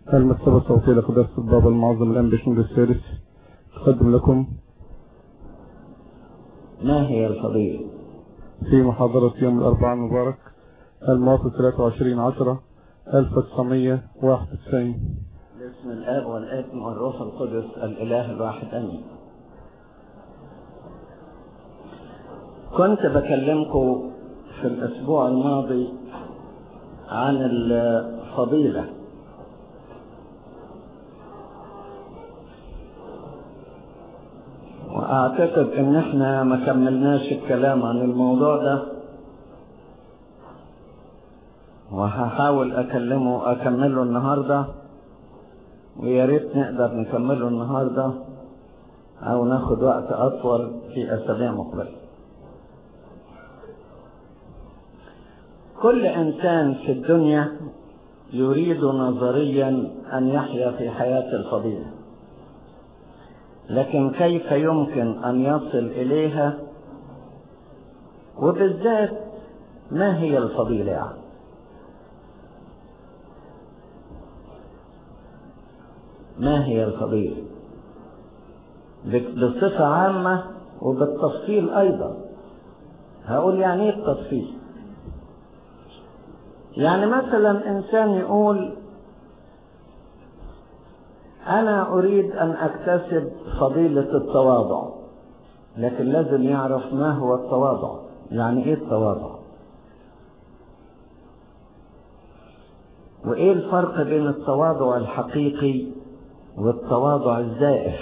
المكتبة الصوتية لقداسة البابا المعظم الأنبي شنود السادس تقدم لكم ما هي الفضيلة في محاضرة يوم الأربعاء المبارك الموافق 23 10 1991 باسم الآب والابن والروح القدس الإله الواحد آمين كنت بكلمكم في الأسبوع الماضي عن الفضيلة وأعتقد إن إحنا ما كملناش الكلام عن الموضوع ده وهحاول أكلمه أكمله النهاردة ويا ريت نقدر نكمله النهاردة أو ناخد وقت أطول في أسابيع مقبلة كل إنسان في الدنيا يريد نظريا أن يحيا في حياة الفضيلة لكن كيف يمكن أن يصل إليها وبالذات ما هي الفضيلة يعني ما هي الفضيلة بصفة عامة وبالتفصيل أيضا هقول يعني ايه التفصيل يعني مثلا إنسان يقول أنا أريد أن أكتسب فضيلة التواضع لكن لازم يعرف ما هو التواضع يعني إيه التواضع وإيه الفرق بين التواضع الحقيقي والتواضع الزائف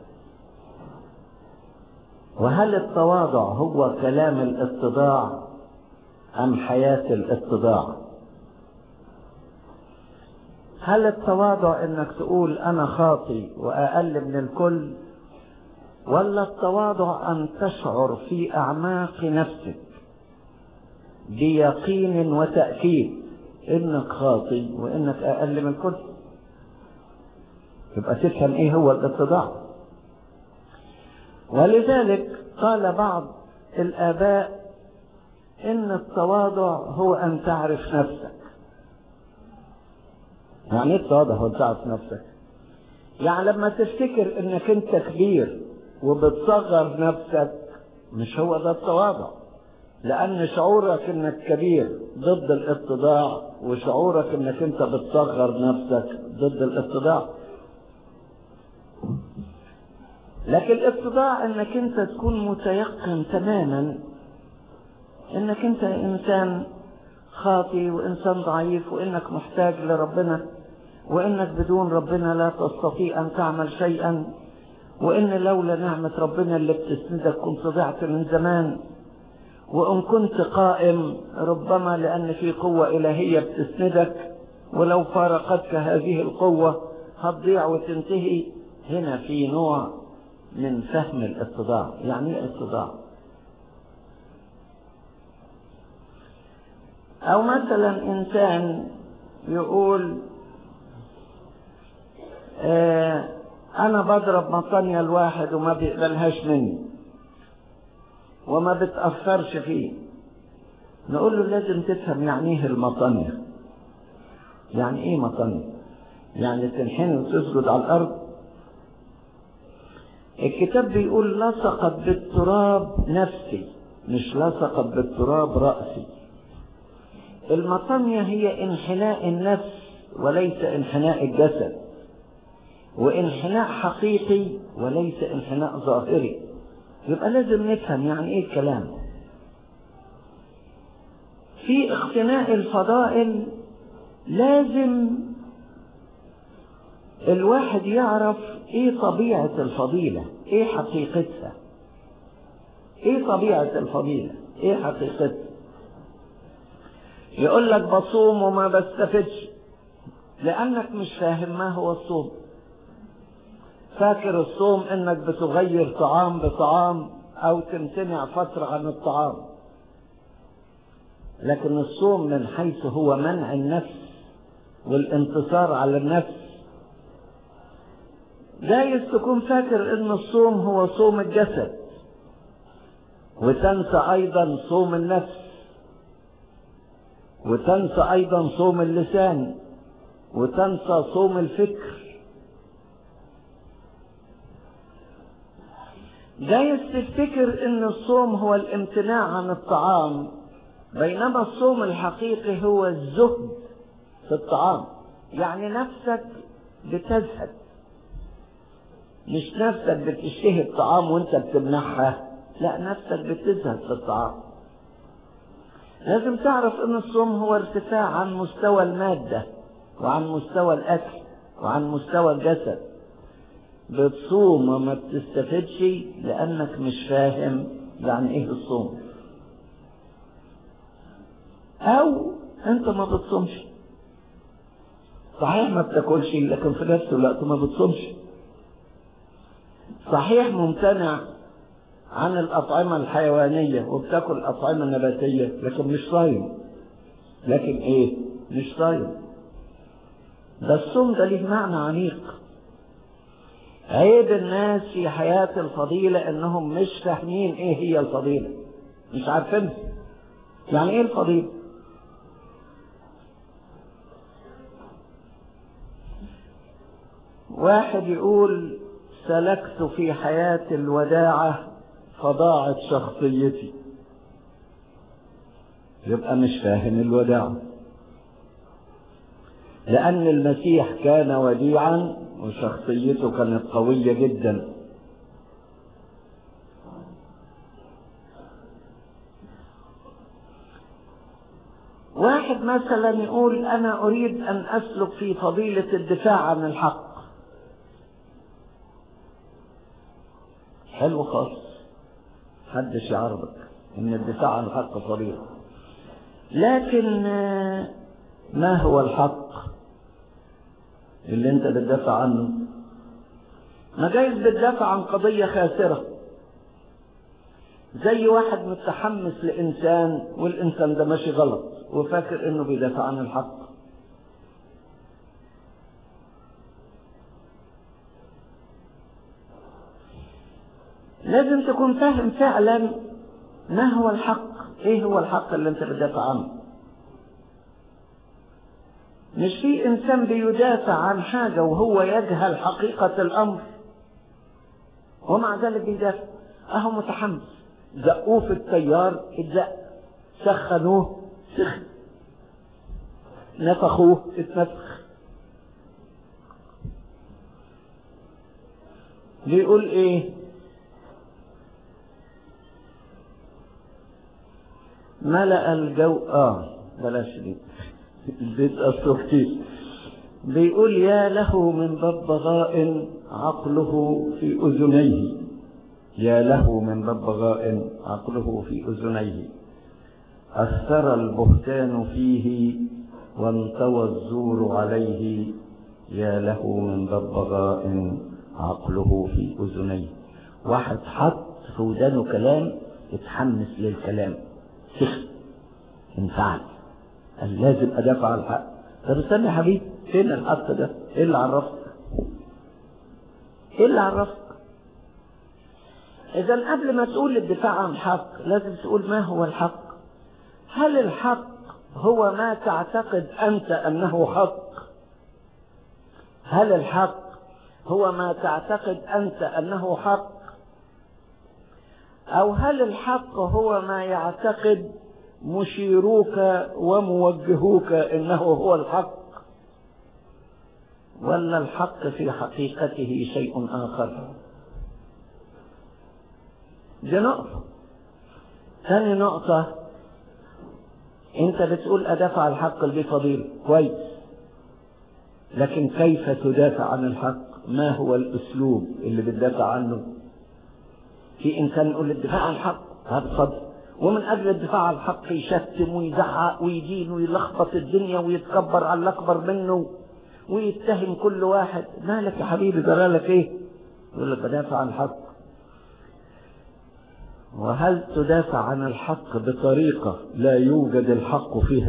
وهل التواضع هو كلام الاتضاع أم حياة الاتضاع هل التواضع انك تقول انا خاطي واقل من الكل ولا التواضع ان تشعر في اعماق نفسك بيقين وتأكيد انك خاطي وانك اقل من الكل يبقى تفهم ايه هو الاتضاع ولذلك قال بعض الاباء ان التواضع هو ان تعرف نفسك يعني ايه التواضع هو تعرف نفسك يعني لما تفتكر انك انت كبير وبتصغر نفسك مش هو ده التواضع لان شعورك انك كبير ضد الاتضاع وشعورك انك انت بتصغر نفسك ضد الاتضاع لكن الاتضاع انك انت تكون متيقن تماما انك انت انسان خاطي وإنسان ضعيف وإنك محتاج لربنا وإنك بدون ربنا لا تستطيع أن تعمل شيئا وإن لولا نعمة ربنا اللي بتسندك كنت ضعت من زمان وإن كنت قائم ربما لأن في قوة إلهية بتسندك ولو فارقتك هذه القوة هتضيع وتنتهي هنا في نوع من فهم الاتضاع يعني ايه اتضاع او مثلا انسان يقول آه انا بضرب مطانية الواحد وما بيقبلهاش مني وما بتأثرش فيه نقول له لازم تفهم يعني ايه المطانية يعني ايه مطانية يعني تنحني وتسجد على الارض الكتاب بيقول لصقت بالتراب نفسي مش لصقت بالتراب رأسي المطمية هي انحناء النفس وليس انحناء الجسد وانحناء حقيقي وليس انحناء ظاهري يبقى لازم نفهم يعني ايه الكلام في اقتناء الفضائل لازم الواحد يعرف ايه طبيعة الفضيلة ايه حقيقتها ايه طبيعة الفضيلة ايه حقيقتها يقول لك بصوم وما بستفدش لانك مش فاهم ما هو الصوم فاكر الصوم انك بتغير طعام بطعام او تمتنع فترة عن الطعام لكن الصوم من حيث هو منع النفس والانتصار على النفس جايز تكون فاكر ان الصوم هو صوم الجسد وتنسى ايضا صوم النفس وتنسى ايضا صوم اللسان وتنسى صوم الفكر جايز تفتكر ان الصوم هو الامتناع عن الطعام بينما الصوم الحقيقي هو الزهد في الطعام يعني نفسك بتزهد مش نفسك بتشتهي الطعام وانت بتمنحها لا نفسك بتزهد في الطعام لازم تعرف ان الصوم هو ارتفاع عن مستوى المادة وعن مستوى الاكل وعن مستوى الجسد بتصوم وما بتستفدش لانك مش فاهم يعني ايه الصوم او انت ما بتصومش صحيح ما بتاكلش لكن في نفس الوقت ما بتصومش صحيح ممتنع عن الأطعمة الحيوانية وبتاكل أطعمة نباتية لكن مش صايم لكن إيه؟ مش صايم ده الصوم ده ليه معنى عميق عيب الناس في حياة الفضيلة إنهم مش فاهمين إيه هي الفضيلة مش عارفين يعني إيه الفضيلة؟ واحد يقول سلكت في حياة الوداعة فضاعت شخصيتي يبقى مش فاهم الوداعة لأن المسيح كان وديعا وشخصيته كانت قوية جدا واحد مثلا يقول أنا أريد أن أسلك في فضيلة الدفاع عن الحق حلو خالص محدش يعرضك ان الدفاع عن الحق فضيلة لكن ما هو الحق اللي انت بتدافع عنه ما جايز بتدافع عن قضية خاسرة زي واحد متحمس لإنسان والإنسان ده ماشي غلط وفاكر إنه بيدافع عن الحق لازم تكون فاهم فعلا ما هو الحق ايه هو الحق اللي انت بتدافع عنه مش في انسان بيدافع عن حاجة وهو يجهل حقيقة الامر ومع ذلك بيدافع اهو متحمس زقوه في التيار اتزق سخنوه سخن نفخوه اتنفخ بيقول ايه ملأ الجو اه بلاش دي البيت الصوتي بيقول يا له من ببغاء عقله في أذنيه يا له من ببغاء عقله في أذنيه أثر البهتان فيه وانطوى الزور عليه يا له من ببغاء عقله في أذنيه واحد حط في ودانه كلام اتحمس للكلام سخن انفعل قال لازم ادافع عن الحق طب استنى يا حبيبي فين الحق ده ايه اللي عرفك ايه اللي عرفك اذا قبل ما تقول الدفاع عن الحق لازم تقول ما هو الحق هل الحق هو ما تعتقد انت انه حق هل الحق هو ما تعتقد انت انه حق أو هل الحق هو ما يعتقد مشيروك وموجهوك إنه هو الحق ولا الحق في حقيقته شيء آخر دي نقطة ثاني نقطة أنت بتقول أدافع الحق اللي فضيل كويس لكن كيف تدافع عن الحق ما هو الأسلوب اللي بتدافع عنه في انسان يقول الدفاع عن الحق هذا صدر ومن اجل الدفاع عن الحق يشتم ويزعق ويدين ويلخبط الدنيا ويتكبر على الاكبر منه ويتهم كل واحد مالك يا حبيبي جرى لك ايه يقول لك بدافع عن الحق وهل تدافع عن الحق بطريقة لا يوجد الحق فيها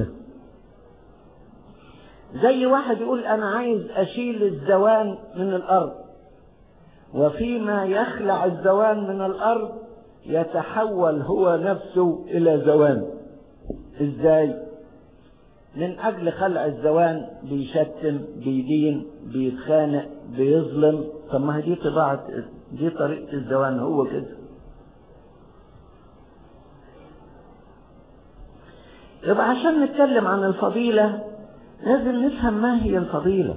زي واحد يقول انا عايز اشيل الزوان من الارض وفيما يخلع الزوان من الارض يتحول هو نفسه الى زوان ازاي من أجل خلع الزوان بيشتم بيدين بيتخانق بيظلم طب ما هي دي طباعة دي طريقة الزوان هو كده يبقى عشان نتكلم عن الفضيلة لازم نفهم ما هي الفضيلة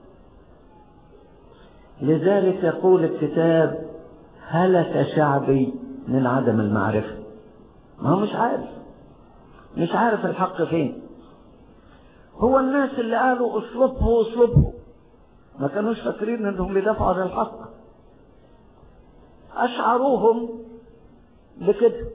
لذلك يقول الكتاب هلك شعبي من عدم المعرفة ما هو مش عارف مش عارف الحق فين هو الناس اللي قالوا اصلبه اصلبه ما كانوش فاكرين انهم بيدافعوا عن الحق اشعروهم بكده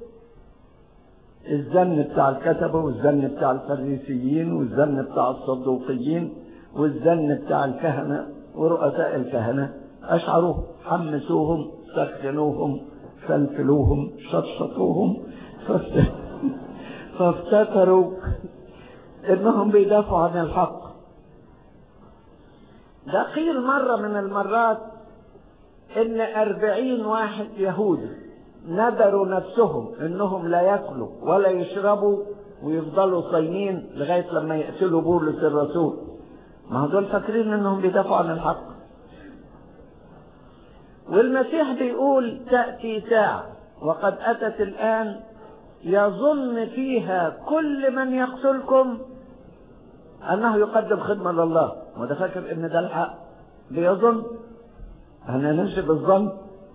الزن بتاع الكتبة والزن بتاع الفريسيين والزن بتاع الصدوقيين والزن بتاع الكهنة ورؤساء الكهنة أشعروهم حمسوهم سخنوهم فلفلوهم شطشطوهم فافتكروا انهم بيدافعوا عن الحق ده قيل مرة من المرات ان اربعين واحد يهودي ندروا نفسهم انهم لا ياكلوا ولا يشربوا ويفضلوا صايمين لغاية لما يقتلوا بولس الرسول ما هو دول فاكرين انهم بيدافعوا عن الحق والمسيح بيقول تأتي ساعة وقد أتت الآن يظن فيها كل من يقتلكم أنه يقدم خدمة لله وده فاكر إن ده الحق بيظن أنا نمشي بالظن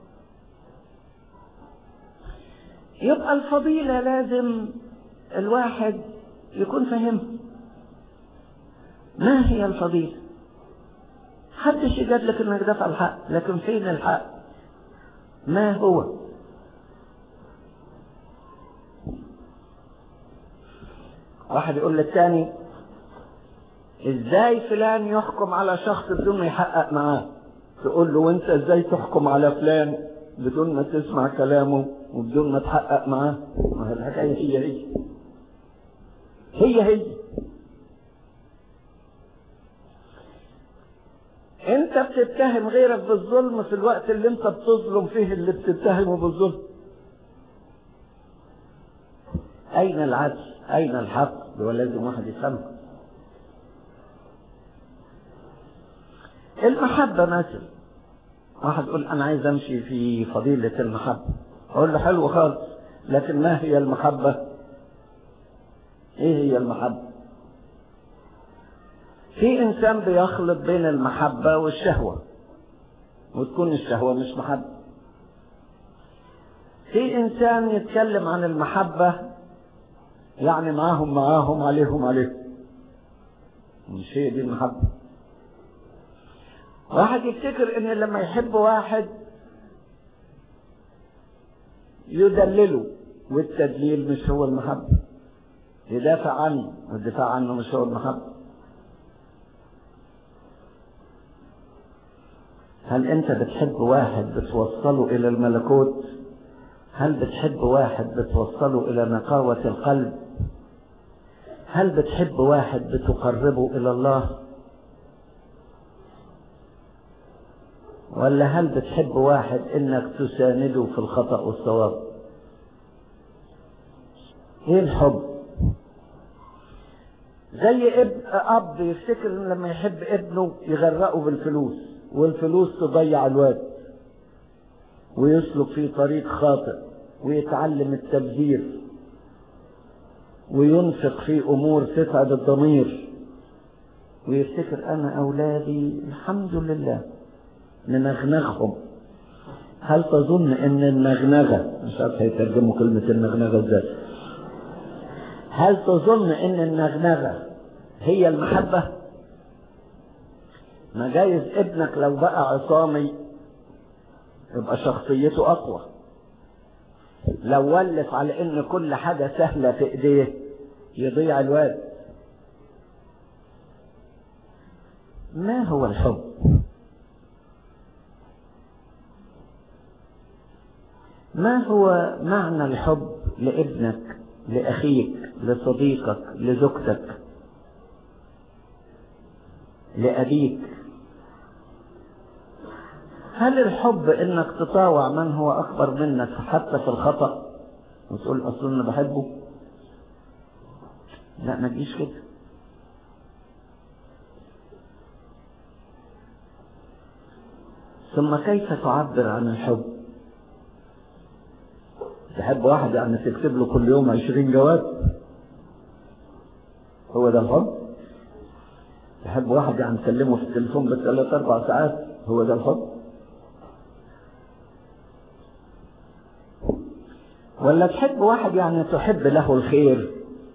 يبقى الفضيلة لازم الواحد يكون فاهمها ما هي الفضيلة حدش يقول لك انك دفع الحق لكن فين الحق ما هو واحد يقول للتاني ازاي فلان يحكم على شخص بدون ما يحقق معاه تقول له وانت ازاي تحكم على فلان بدون ما تسمع كلامه وبدون ما تحقق معاه ما هي الحكايه هي هي هي هي انت بتتهم غيرك بالظلم في الوقت اللي انت بتظلم فيه اللي بتتهمه بالظلم اين العدل اين الحق هو لازم واحد يفهمه المحبة مثلا واحد يقول انا عايز امشي في فضيلة المحبة اقول له حلو خالص لكن ما هي المحبة ايه هي المحبة في انسان بيخلط بين المحبة والشهوة وتكون الشهوة مش محبة في انسان يتكلم عن المحبة يعني معاهم معاهم عليهم عليهم مش هي دي المحبة واحد يفتكر ان لما يحب واحد يدلله والتدليل مش هو المحبة يدافع عنه والدفاع عنه مش هو المحبة هل انت بتحب واحد بتوصله الى الملكوت هل بتحب واحد بتوصله الى نقاوة القلب هل بتحب واحد بتقربه الى الله ولا هل بتحب واحد انك تسانده في الخطأ والصواب ايه الحب زي اب اب يفتكر ان لما يحب ابنه يغرقه بالفلوس والفلوس تضيع الواد ويسلك في طريق خاطئ ويتعلم التبذير وينفق في امور تتعب الضمير ويفتكر انا اولادي الحمد لله ننغنغهم هل تظن ان النغنغه مش عارف هيترجموا كلمه النغنغه ازاي هل تظن ان النغنغه هي المحبه ما جايز ابنك لو بقى عصامي يبقى شخصيته اقوى لو ولف على ان كل حاجة سهلة في ايديه يضيع الواد ما هو الحب ما هو معنى الحب لابنك لأخيك لصديقك لزوجتك لأبيك هل الحب انك تطاوع من هو اكبر منك حتى في وتقول اصل انا بحبه لا ما تجيش كده ثم كيف تعبر عن الحب تحب واحد يعني تكتب له كل يوم عشرين جواب هو ده الحب تحب واحد يعني تكلمه في التليفون بالثلاث اربع ساعات هو ده الحب ولا تحب واحد يعني تحب له الخير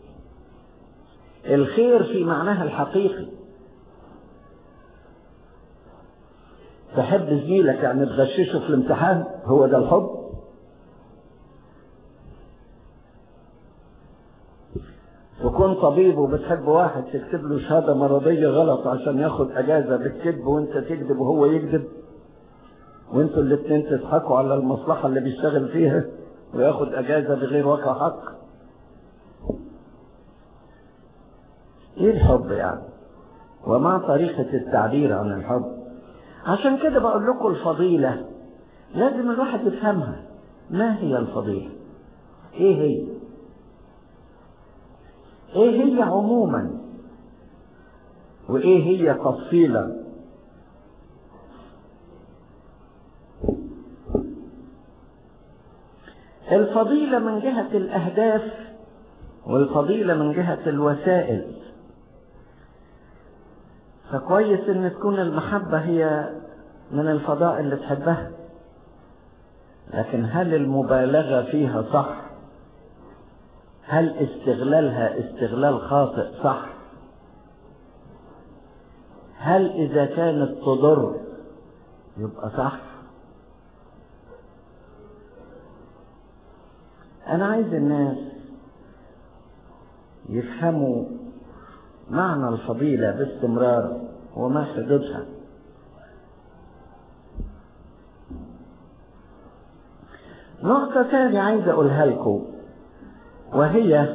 الخير في معناها الحقيقي تحب زميلك يعني تغششه في الامتحان هو ده الحب تكون طبيب وبتحب واحد تكتب له شهادة مرضية غلط عشان ياخد أجازة بالكذب وانت تكذب وهو يكذب وانتوا الاتنين تضحكوا على المصلحة اللي بيشتغل فيها وياخد أجازة بغير وقع حق ايه الحب يعني وما طريقة التعبير عن الحب عشان كده بقول لكم الفضيلة لازم الواحد يفهمها ما هي الفضيلة ايه هي ايه هي عموما وايه هي تفصيلا الفضيلة من جهة الأهداف والفضيلة من جهة الوسائل فكويس ان تكون المحبة هي من الفضاء اللي تحبها لكن هل المبالغة فيها صح هل استغلالها استغلال خاطئ صح هل اذا كانت تضر يبقى صح انا عايز الناس يفهموا معنى الفضيلة باستمرار وما حدودها نقطة ثانية عايز أقولها لكم وهي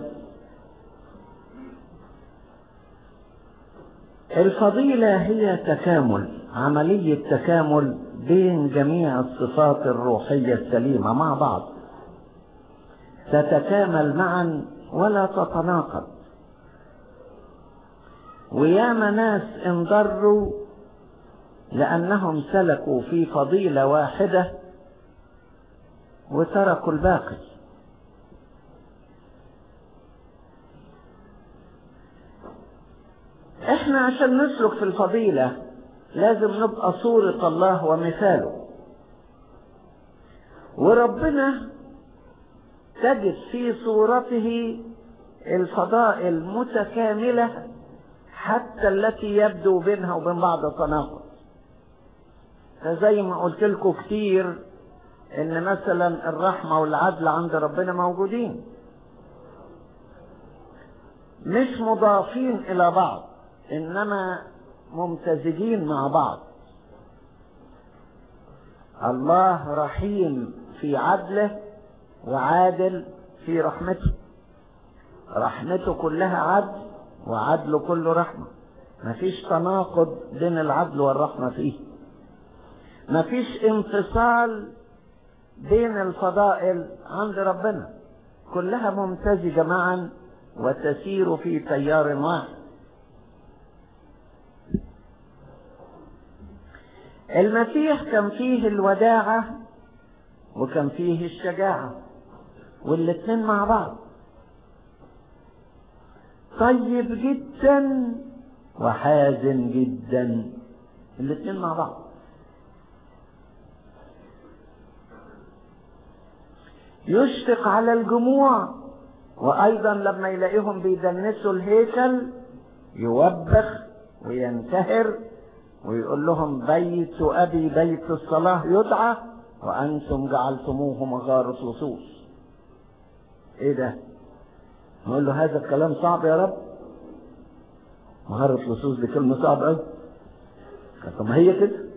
الفضيلة هي تكامل عملية تكامل بين جميع الصفات الروحية السليمة مع بعض تتكامل معا ولا تتناقض وياما ناس انضروا لأنهم سلكوا في فضيلة واحدة وتركوا الباقي احنا عشان نسلك في الفضيلة لازم نبقى صورة الله ومثاله وربنا تجد في صورته الفضائل متكاملة حتى التي يبدو بينها وبين بعض تناقض فزي ما قلت لكم كتير ان مثلا الرحمة والعدل عند ربنا موجودين مش مضافين الى بعض انما ممتزجين مع بعض الله رحيم في عدله وعادل في رحمته رحمته كلها عدل وعدله كله رحمة مفيش تناقض بين العدل والرحمة فيه مفيش انفصال بين الفضائل عند ربنا كلها ممتزجة معا وتسير في تيار واحد المسيح كان فيه الوداعة وكان فيه الشجاعة والاتنين مع بعض طيب جدا وحازن جدا الاتنين مع بعض يشفق على الجموع وايضا لما يلاقيهم بيدنسوا الهيكل يوبخ وينتهر ويقول لهم بيت ابي بيت الصلاه يدعى وانتم جعلتموه مغاره لصوص ايه ده نقول له هذا الكلام صعب يا رب مغاره لصوص دي كلمه صعبه قوي طب ما هي كده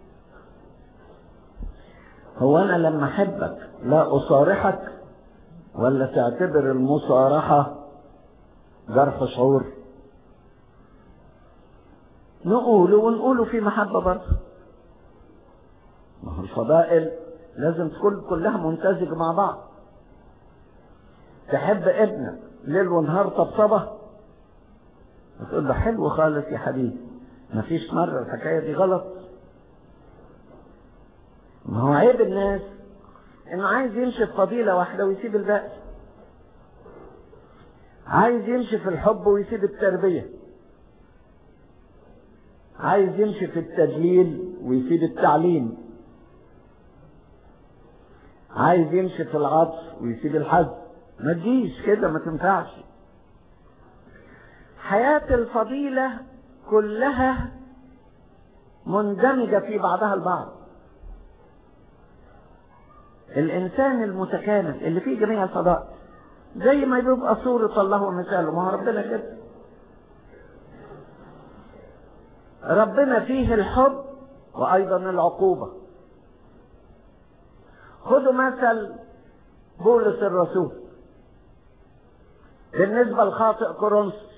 هو انا لما احبك لا اصارحك ولا تعتبر المصارحة جرح شعور نقوله ونقوله في محبة برضه ما هو الفضائل لازم تكون كلها منتزجة مع بعض تحب ابنك ليل ونهار طبطبة وتقول له حلو خالص يا حبيبي مفيش مرة الحكاية دي غلط ما هو عيب الناس انه عايز يمشي في فضيلة واحدة ويسيب الباقي عايز يمشي في الحب ويسيب التربية عايز يمشي في التدليل ويسيب التعليم عايز يمشي في العطف ويسيب الحزم ما تجيش كده ما تنفعش حياة الفضيلة كلها مندمجة في بعضها البعض الإنسان المتكامل اللي فيه جميع الفضائل زي ما بيبقى صورة الله ومثاله ما هو ربنا كده ربنا فيه الحب وأيضا العقوبة خدوا مثل بولس الرسول بالنسبة لخاطئ كورنثوس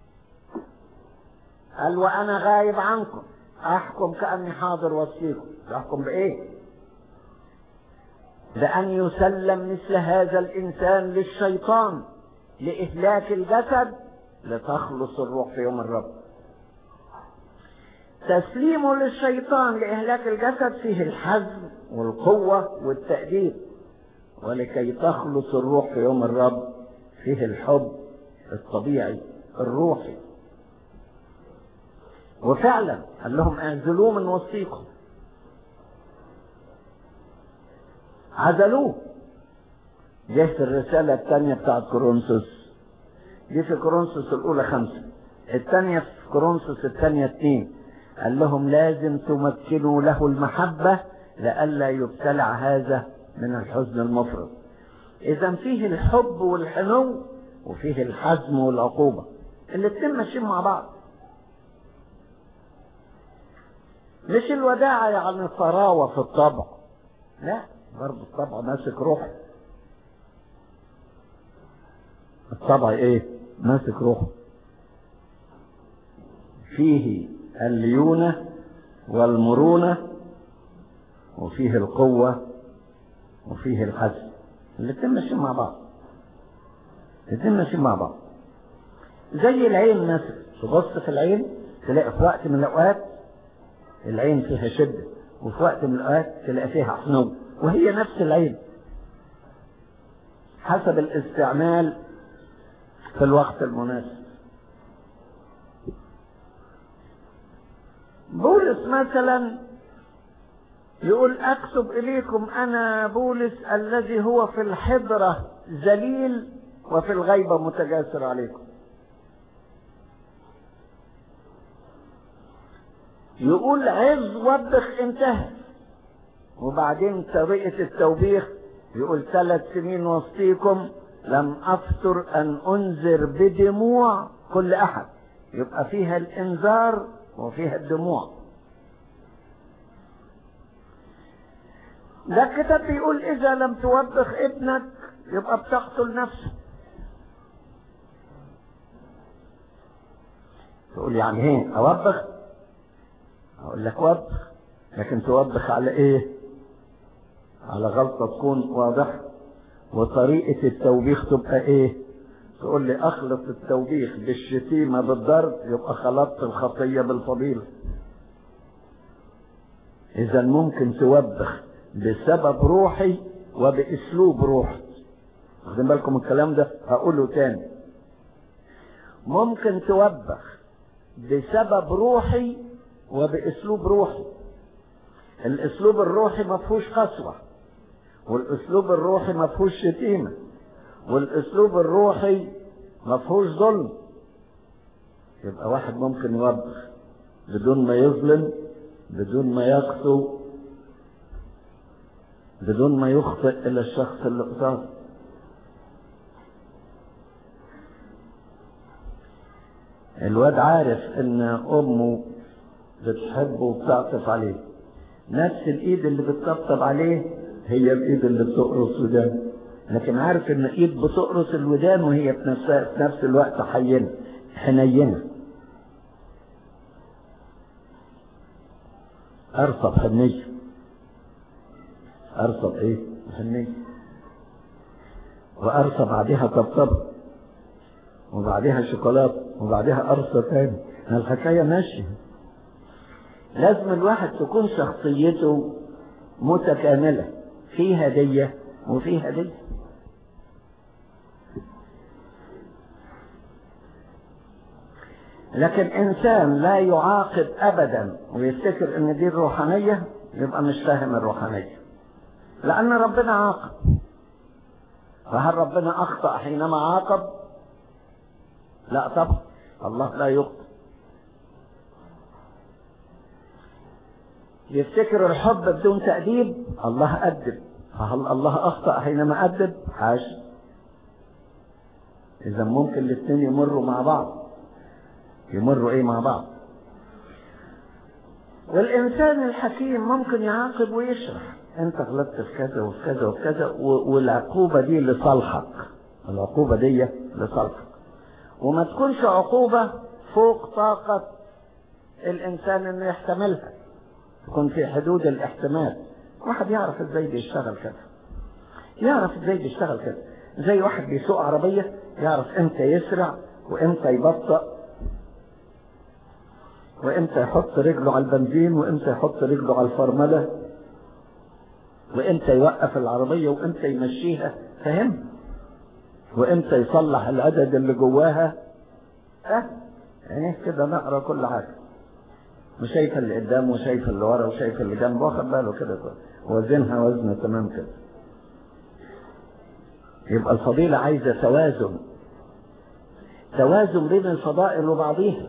قال وأنا غايب عنكم أحكم كأني حاضر وسطيكم تحكم بإيه؟ بأن يسلم مثل هذا الإنسان للشيطان لإهلاك الجسد لتخلص الروح في يوم الرب تسليمه للشيطان لإهلاك الجسد فيه الحزم والقوة والتأديب ولكي تخلص الروح في يوم الرب فيه الحب الطبيعي الروحي وفعلا قال لهم اعزلوه من وسطيكم عزلوه جه في الرسالة الثانية بتاعت كورنثوس دي في كورنثوس الأولى خمسة الثانية في كورنثوس الثانية اثنين قال لهم لازم تمكنوا له المحبة لئلا يبتلع هذا من الحزن المفرط إذا فيه الحب والحنو وفيه الحزم والعقوبة الاتنين ماشيين مع بعض مش الوداعة يعني الطراوة في الطبع لا برضه الطبع ماسك روحه الطبع ايه ماسك روحه فيه الليونة والمرونة وفيه القوة وفيه الحزم الاتنين ماشيين مع بعض الاتنين ماشيين مع بعض زي العين مثلا تبص في العين تلاقي في وقت من الاوقات العين فيها شدة وفي وقت من الأوقات تلاقي فيها حنو وهي نفس العين حسب الاستعمال في الوقت المناسب بولس مثلا يقول أكتب إليكم أنا بولس الذي هو في الحضرة ذليل وفي الغيبة متجاسر عليكم يقول عز وبخ انتهى وبعدين طريقة التوبيخ يقول ثلاث سنين وسطيكم لم أفتر أن أنذر بدموع كل أحد يبقى فيها الإنذار وفيها الدموع ده الكتاب بيقول إذا لم توبخ ابنك يبقى بتقتل نفسه تقول يعني ايه اوبخ اقول لك وبخ لكن توبخ على ايه على غلطة تكون واضحة وطريقة التوبيخ تبقى ايه تقول لي اخلط التوبيخ بالشتيمة بالضرب يبقى خلطت الخطية بالفضيلة اذا ممكن توبخ بسبب روحي وباسلوب روحي واخدين بالكم الكلام ده هقوله تاني ممكن توبخ بسبب روحي وباسلوب روحي الاسلوب الروحي ما فيهوش قسوه والاسلوب الروحي ما فيهوش شتيمه والاسلوب الروحي ما فيهوش ظلم يبقى واحد ممكن يوبخ بدون ما يظلم بدون ما يقسو بدون ما يخطئ الى الشخص اللي قصاده الواد عارف ان امه بتحبه وبتعطف عليه نفس الايد اللي بتطبطب عليه هي الايد اللي بتقرص ودانه لكن عارف ان ايد بتقرص الودان وهي في نفسها في نفس الوقت حينه حنينه ارصد حنيه ارصد ايه حنيه وارصد بعدها طبطبه وبعدها شوكولاته وبعدها قرصه تاني الحكايه ماشيه لازم الواحد تكون شخصيته متكاملة في هدية وفي هدية لكن إنسان لا يعاقب أبدا ويفتكر إن دي الروحانية يبقى مش فاهم الروحانية لأن ربنا عاقب فهل ربنا أخطأ حينما عاقب؟ لا طبعا الله لا يخطئ يفتكر الحب بدون تأديب الله أدب فهل الله أخطأ حينما أدب؟ حاشا إذا ممكن الاثنين يمروا مع بعض يمروا إيه مع بعض والإنسان الحكيم ممكن يعاقب ويشرح أنت غلطت في كذا وفي كذا وفي كذا والعقوبة دي لصالحك العقوبة دي لصالحك وما تكونش عقوبة فوق طاقة الإنسان إنه يحتملها تكون في حدود الاحتمال واحد يعرف ازاي بيشتغل كده يعرف ازاي بيشتغل كده زي واحد بيسوق عربية يعرف امتى يسرع وامتى يبطأ وامتى يحط رجله على البنزين وامتى يحط رجله على الفرملة وامتى يوقف العربية وامتى يمشيها فهم وامتى يصلح العدد اللي جواها اه يعني كده نقرا كل حاجه وشايف اللي قدام وشايف اللي ورا وشايف اللي جنب واخد باله كده وزنها وزن تمام كده يبقى الفضيلة عايزة توازن توازن بين الفضائل وبعضيها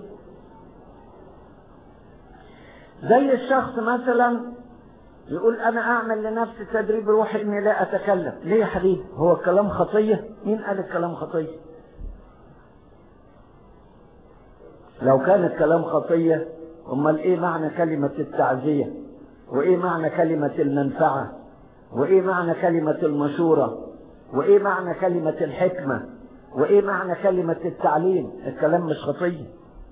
زي الشخص مثلا يقول انا اعمل لنفسي تدريب روحي اني لا اتكلم ليه يا حبيبي هو الكلام خطية مين قال الكلام خطية لو كان الكلام خطية امال ايه معنى كلمة التعزية وايه معنى كلمة المنفعة وايه معنى كلمة المشورة وايه معنى كلمة الحكمة وايه معنى كلمة التعليم الكلام مش خطية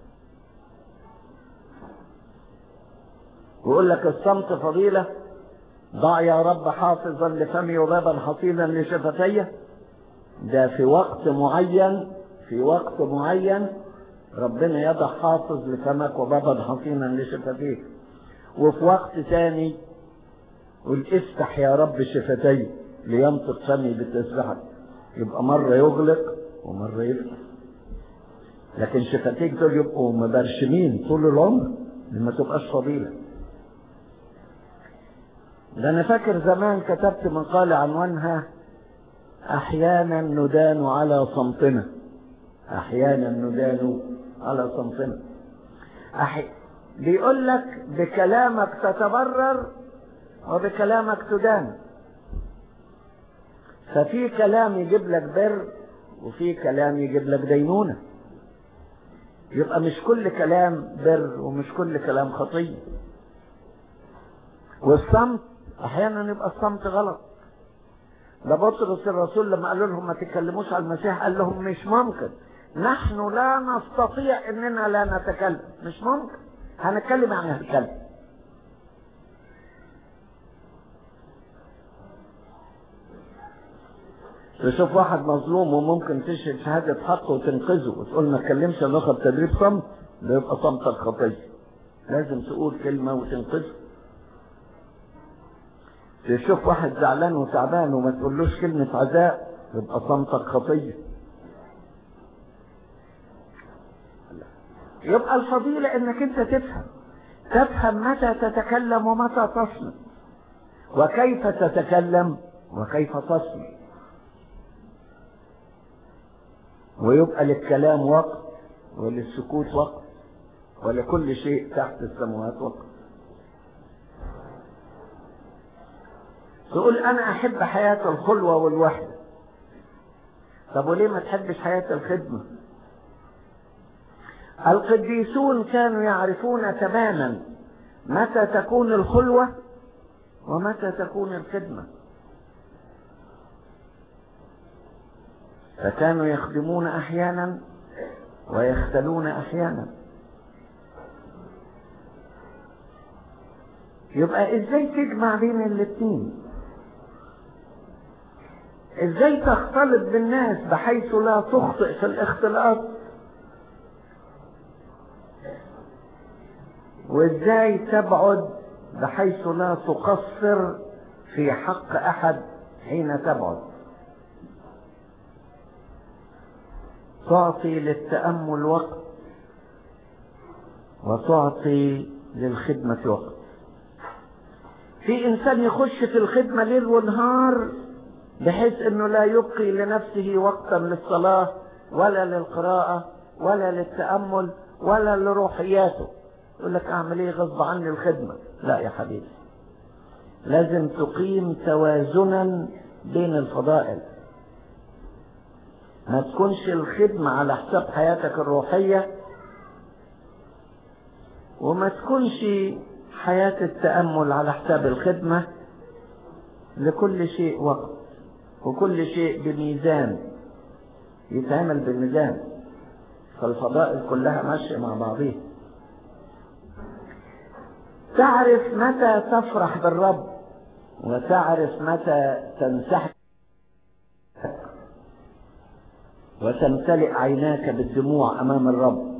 ويقول لك الصمت فضيلة ضع يا رب حافظا لفمي وبابا حصينا لشفتي ده في وقت معين في وقت معين ربنا يضع حافظ لفمك وبابا حصينا لشفتيك وفي وقت ثاني قل افتح يا رب شفتي لينطق فمي بتسبحك يبقى مرة يغلق ومرة يفتح لكن شفتيك دول يبقوا مبرشمين طول العمر ما تبقاش فضيلة ده انا فاكر زمان كتبت مقالة عنوانها احيانا ندان على صمتنا احيانا ندان على صمتنا أحي... بيقول لك بكلامك تتبرر وبكلامك تدان ففي كلام يجيب لك بر وفي كلام يجيب لك دينونة يبقى مش كل كلام بر ومش كل كلام خطية والصمت احيانا يبقى الصمت غلط ده بطرس الرسول لما قالوا لهم ما تتكلموش على المسيح قال لهم مش ممكن نحن لا نستطيع اننا لا نتكلم مش ممكن هنتكلم عن هنتكلم تشوف واحد مظلوم وممكن تشهد شهادة حق وتنقذه وتقول ما تكلمش ناخد تدريب صمت ده يبقى صمتك خطية لازم تقول كلمة وتنقذه تشوف واحد زعلان وتعبان وما تقولوش كلمة عزاء يبقى صمتك خطية يبقى الفضيلة انك انت تفهم تفهم متى تتكلم ومتى تصمت وكيف تتكلم وكيف تصمت ويبقى للكلام وقت وللسكوت وقت ولكل شيء تحت السماوات وقت تقول انا احب حياة الخلوة والوحدة طب وليه ما تحبش حياة الخدمة القديسون كانوا يعرفون تماما متى تكون الخلوة ومتى تكون الخدمة فكانوا يخدمون احيانا ويختلون احيانا يبقى ازاي تجمع بين الاثنين ازاي تختلط بالناس بحيث لا تخطئ في الاختلاط وازاي تبعد بحيث لا تقصر في حق أحد حين تبعد تعطي للتأمل وقت وتعطي للخدمة وقت في إنسان يخش في الخدمة ليل ونهار بحيث أنه لا يبقي لنفسه وقتا للصلاة ولا للقراءة ولا للتأمل ولا لروحياته يقول لك أعمل إيه غصب عني الخدمة لا يا حبيبي لازم تقيم توازنا بين الفضائل ما تكونش الخدمة على حساب حياتك الروحية وما تكونش حياة التأمل على حساب الخدمة لكل شيء وقت وكل شيء بميزان يتعمل بميزان فالفضائل كلها ماشية مع بعضها تعرف متى تفرح بالرب وتعرف متى تنسحب وتمتلئ عيناك بالدموع امام الرب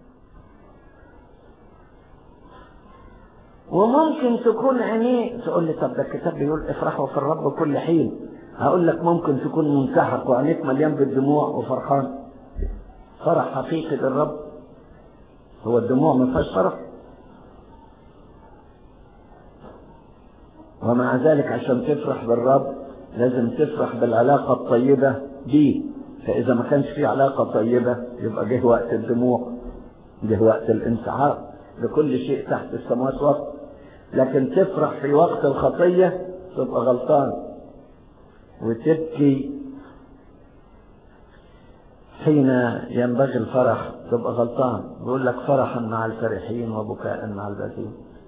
وممكن تكون عينيه تقول لي طب ده الكتاب بيقول افرحوا في الرب كل حين هقول لك ممكن تكون منسحق وعينيك مليان بالدموع وفرحان فرح حقيقي للرب هو الدموع ما فيهاش فرح ومع ذلك عشان تفرح بالرب لازم تفرح بالعلاقة الطيبة بيه فإذا ما كانش في علاقة طيبة يبقى جه وقت الدموع جه وقت الانسحاب لكل شيء تحت السماوات وقت لكن تفرح في وقت الخطية تبقى غلطان وتبكي حين ينبغي الفرح تبقى غلطان بيقول لك فرحا مع الفرحين وبكاء مع الباكين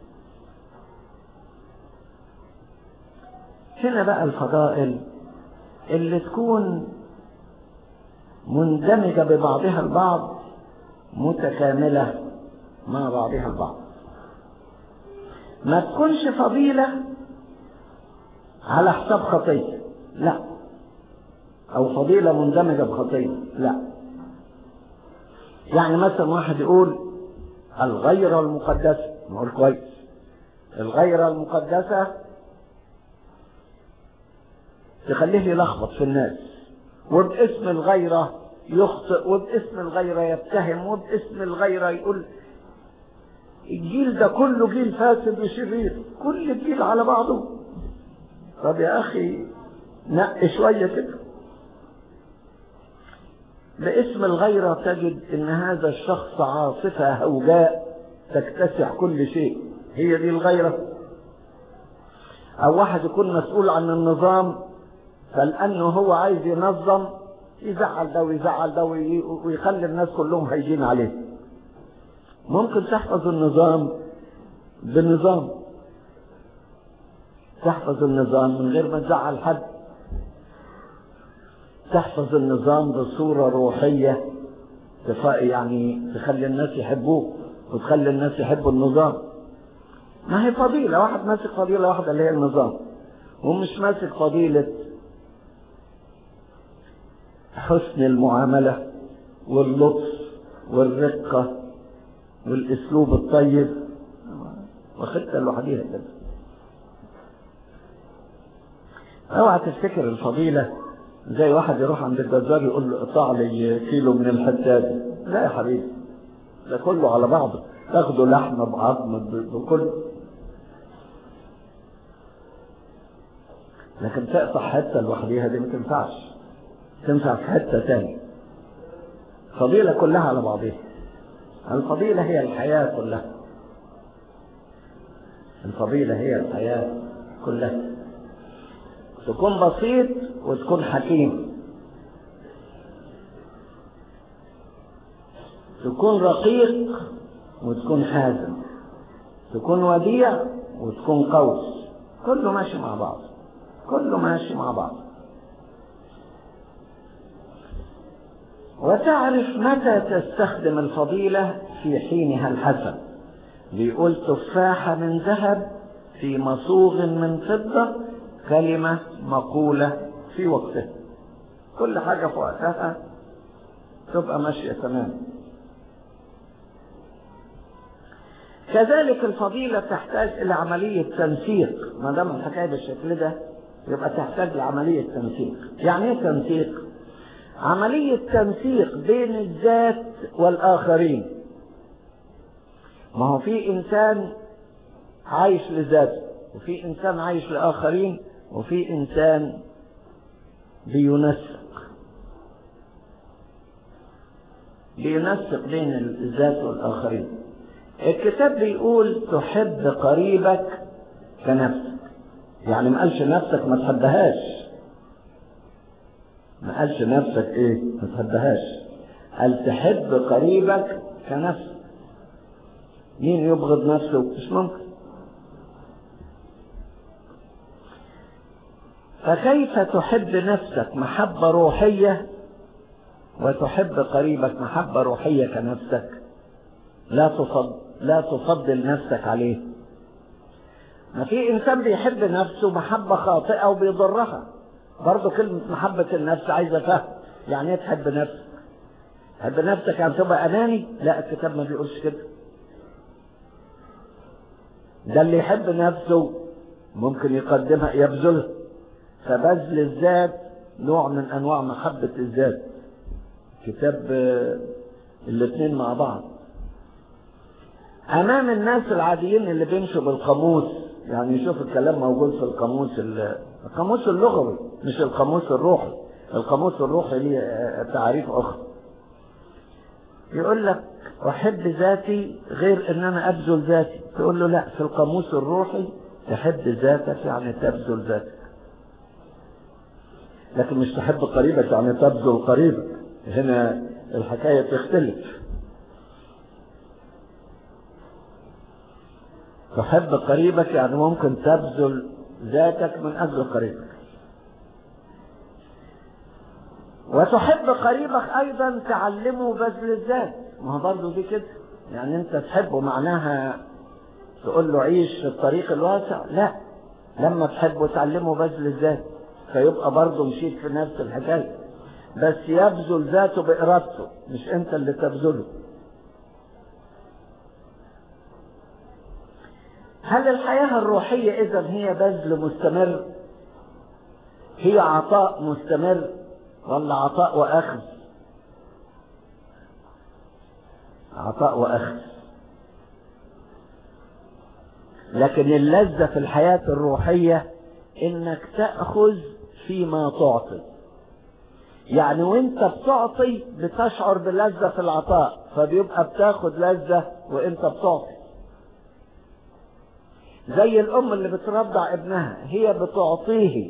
هنا بقى الفضائل اللي تكون مندمجة ببعضها البعض متكاملة مع بعضها البعض ما تكونش فضيلة على حساب خطية لا أو فضيلة مندمجة بخطية لا يعني مثلا واحد يقول الغيرة المقدسة نقول كويس الغيرة المقدسة تخليه يلخبط في الناس وباسم الغيرة يخطئ وباسم الغيرة يتهم وباسم الغيرة يقول الجيل ده كله جيل فاسد وشرير كل جيل على بعضه طب يا أخي نق شوية كده باسم الغيرة تجد ان هذا الشخص عاصفة هوجاء تكتسح كل شيء هي دي الغيرة او واحد يكون مسؤول عن النظام فلانه هو عايز ينظم يزعل ده ويزعل ده ويخلي الناس كلهم هيجين عليه ممكن تحفظ النظام بنظام تحفظ النظام من غير ما تزعل حد تحفظ النظام بصورة روحية يعني تخلي الناس يحبوك وتخلي الناس يحبوا النظام ما هي فضيلة واحد ماسك فضيلة واحدة اللي هي النظام ومش ماسك فضيلة حسن المعاملة واللطف والرقة والاسلوب الطيب واخدتها لوحديها كده اوعى تفتكر الفضيله زي واحد يروح عند الجزار يقول له اقطع لي كيلو من الحته دي لا يا حبيبي ده كله على بعضه تاخده لحمه بعظم بكل لكن تقطع حته لوحديها دي ما تنفعش تنفع في حته تاني فضيله كلها على بعضها الفضيلة هي الحياة كلها الفضيلة هي الحياة كلها تكون بسيط وتكون حكيم تكون رقيق وتكون حازم تكون وديع وتكون قوس كله ماشي مع بعض كله ماشي مع بعض وتعرف متى تستخدم الفضيلة في حينها الحسن بيقول تفاحة من ذهب في مصوغ من فضة كلمة مقولة في وقتها كل حاجة في وقتها تبقى ماشية تمام كذلك الفضيلة تحتاج إلى عملية تنسيق ما دام الحكاية بالشكل ده يبقى تحتاج لعملية تنسيق يعني ايه تنسيق؟ عملية تنسيق بين الذات والآخرين ما هو في إنسان عايش لذاته وفي إنسان عايش لآخرين وفي إنسان بينسق بينسق بين الذات والآخرين الكتاب بيقول تحب قريبك كنفسك يعني ما قالش نفسك ما تحبهاش ما قالش نفسك ايه ما تحبهاش قال تحب قريبك كنفسك مين يبغض نفسه مش ممكن فكيف تحب نفسك محبة روحية وتحب قريبك محبة روحية كنفسك لا تفضل لا تفضل نفسك عليه ما في انسان بيحب نفسه محبة خاطئة وبيضرها برضه كلمة محبة النفس عايزة فهم يعني ايه تحب نفسك تحب نفسك يعني تبقى اناني لا الكتاب ما بيقولش كده ده اللي يحب نفسه ممكن يقدمها يبذلها فبذل الذات نوع من انواع محبة الذات كتاب الاثنين مع بعض امام الناس العاديين اللي بيمشوا بالقاموس يعني يشوف الكلام موجود في القاموس القاموس اللغوي مش القاموس الروحي القاموس الروحي ليه تعريف اخر يقول لك احب ذاتي غير ان انا ابذل ذاتي تقول له لا في القاموس الروحي تحب ذاتك يعني تبذل ذاتك لكن مش تحب قريبك يعني تبذل قريبك هنا الحكاية تختلف تحب قريبك يعني ممكن تبذل ذاتك من أجل قريبك وتحب قريبك أيضا تعلمه بذل الذات ما هو برضه دي كده يعني أنت تحبه معناها تقول له عيش في الطريق الواسع لا لما تحبه تعلمه بذل الذات فيبقى برضه مشيت في نفس الحكاية بس يبذل ذاته بإرادته مش أنت اللي تبذله هل الحياة الروحية إذا هي بذل مستمر هي عطاء مستمر ولا عطاء وأخذ عطاء وأخذ لكن اللذة في الحياة الروحية إنك تأخذ فيما تعطي يعني وانت بتعطي بتشعر بلذة في العطاء فبيبقى بتاخد لذة وانت بتعطي زي الام اللي بترضع ابنها هي بتعطيه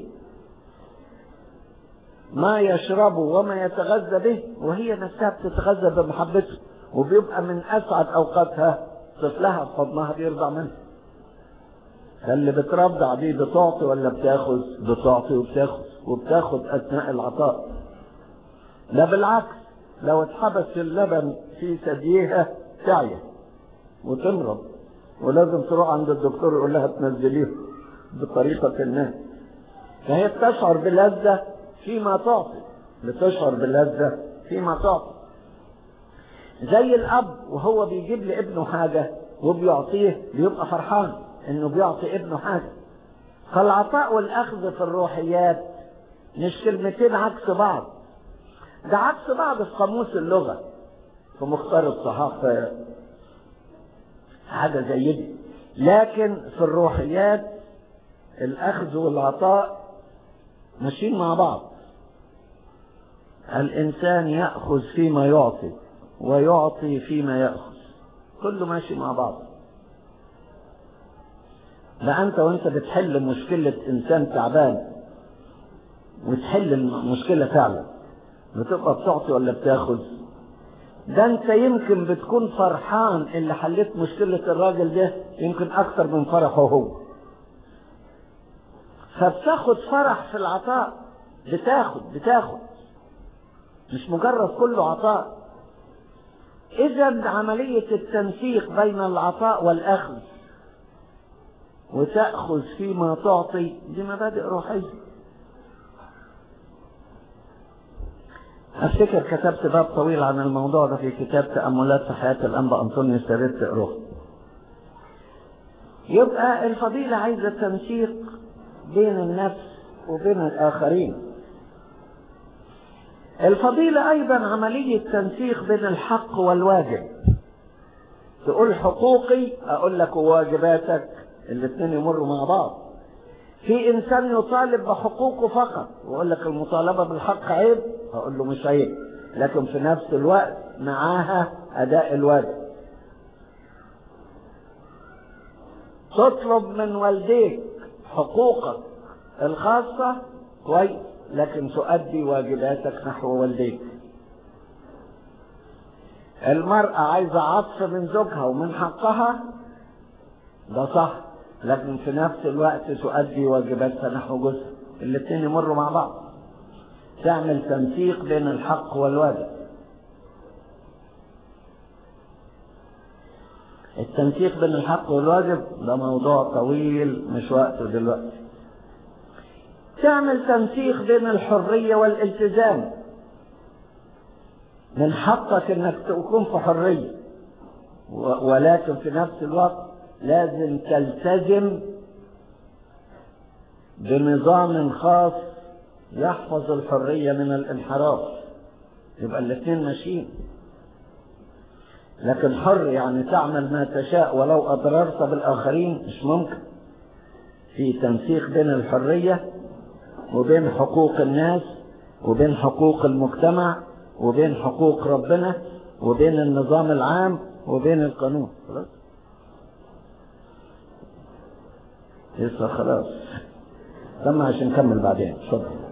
ما يشربه وما يتغذى به وهي نفسها بتتغذى بمحبته وبيبقى من اسعد اوقاتها طفلها في حضنها بيرضع منها فاللي بترضع دي بتعطي ولا بتاخذ بتعطي وبتاخذ وبتاخذ اثناء العطاء لا بالعكس لو اتحبس اللبن في ثدييها تعيا وتمرض ولازم تروح عند الدكتور يقول لها تنزليه بطريقة ما فهي بتشعر بلذة فيما تعطي بتشعر بلذة فيما تعطي زي الأب وهو بيجيب لابنه حاجة وبيعطيه بيبقى فرحان إنه بيعطي ابنه حاجة فالعطاء والأخذ في الروحيات مش كلمتين عكس بعض ده عكس بعض في قاموس اللغة في مختار الصحاح حاجة زي دي لكن في الروحيات الأخذ والعطاء ماشيين مع بعض الإنسان يأخذ فيما يعطي ويعطي فيما يأخذ كله ماشي مع بعض ده أنت وأنت بتحل مشكلة إنسان تعبان وتحل المشكلة فعلا بتبقى بتعطي ولا بتاخذ ده انت يمكن بتكون فرحان اللي حليت مشكلة الراجل ده يمكن اكتر من فرحه هو فبتاخد فرح في العطاء بتاخد بتاخد مش مجرد كله عطاء اذا عملية التنسيق بين العطاء والاخذ وتأخذ فيما تعطي دي مبادئ روحية أفتكر كتبت باب طويل عن الموضوع ده في كتاب تأملات في حياة الأنبا أنطونيوس يا ريت تقروه يبقى الفضيلة عايزة تنسيق بين النفس وبين الآخرين الفضيلة أيضا عملية تنسيق بين الحق والواجب تقول حقوقي أقول لك واجباتك الاثنين يمروا مع بعض في إنسان يطالب بحقوقه فقط ويقول لك المطالبة بالحق عيب أقول له مش عيب لكن في نفس الوقت معاها أداء الواجب تطلب من والديك حقوقك الخاصة كويس لكن تؤدي واجباتك نحو والديك المرأة عايزة عطف من زوجها ومن حقها ده صح لكن في نفس الوقت تؤدي واجباتها نحو جزء الاثنين يمروا مع بعض تعمل تنسيق بين الحق والواجب التنسيق بين الحق والواجب ده موضوع طويل مش وقته دلوقتي تعمل تنسيق بين الحرية والالتزام من حقك انك تكون في حرية ولكن في نفس الوقت لازم تلتزم بنظام خاص يحفظ الحرية من الانحراف يبقى الاثنين ماشيين لكن حر يعني تعمل ما تشاء ولو أضررت بالآخرين مش ممكن في تنسيق بين الحرية وبين حقوق الناس وبين حقوق المجتمع وبين حقوق ربنا وبين النظام العام وبين القانون خلاص لسه خلاص لما عشان نكمل بعدين اتفضل